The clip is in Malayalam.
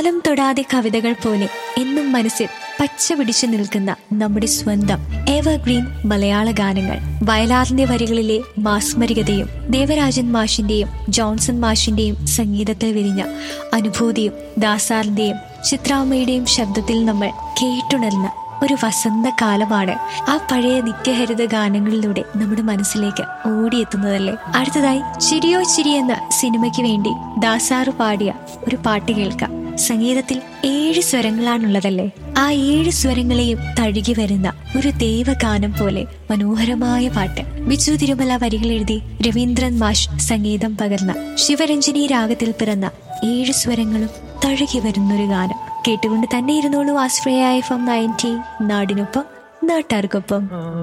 കാലം തൊടാതെ കവിതകൾ പോലെ എന്നും മനസ്സിൽ പച്ച പിടിച്ചു നിൽക്കുന്ന നമ്മുടെ സ്വന്തം എവർഗ്രീൻ മലയാള ഗാനങ്ങൾ വയലാറിന്റെ വരികളിലെ മാസ്മരികതയും ദേവരാജൻ മാഷിന്റെയും ജോൺസൺ മാഷിന്റെയും സംഗീതത്തിൽ വിരിഞ്ഞ അനുഭൂതിയും ദാസാറിന്റെയും ചിത്രാമ്മയുടെയും ശബ്ദത്തിൽ നമ്മൾ കേട്ടുണർന്ന ഒരു വസന്തകാലമാണ് ആ പഴയ നിത്യഹരിത ഗാനങ്ങളിലൂടെ നമ്മുടെ മനസ്സിലേക്ക് ഓടിയെത്തുന്നതല്ലേ അടുത്തതായി ചിരിയോ ചിരി എന്ന സിനിമയ്ക്ക് വേണ്ടി ദാസാറ് പാടിയ ഒരു പാട്ട് കേൾക്കാം സംഗീതത്തിൽ ഏഴ് സ്വരങ്ങളാണുള്ളതല്ലേ ആ ഏഴ് സ്വരങ്ങളെയും തഴുകി വരുന്ന ഒരു ദൈവഗാനം പോലെ മനോഹരമായ പാട്ട് ബിജു തിരുമല വരികൾ എഴുതി രവീന്ദ്രൻ മാഷ് സംഗീതം പകർന്ന ശിവരഞ്ജനി രാഗത്തിൽ പിറന്ന ഏഴ് സ്വരങ്ങളും തഴുകി വരുന്നൊരു ഗാനം കേട്ടുകൊണ്ട് തന്നെ ഇരുന്നോളൂ ആശ്രയ എഫ് എം നയൻറ്റി നാടിനൊപ്പം നാട്ടാർക്കൊപ്പം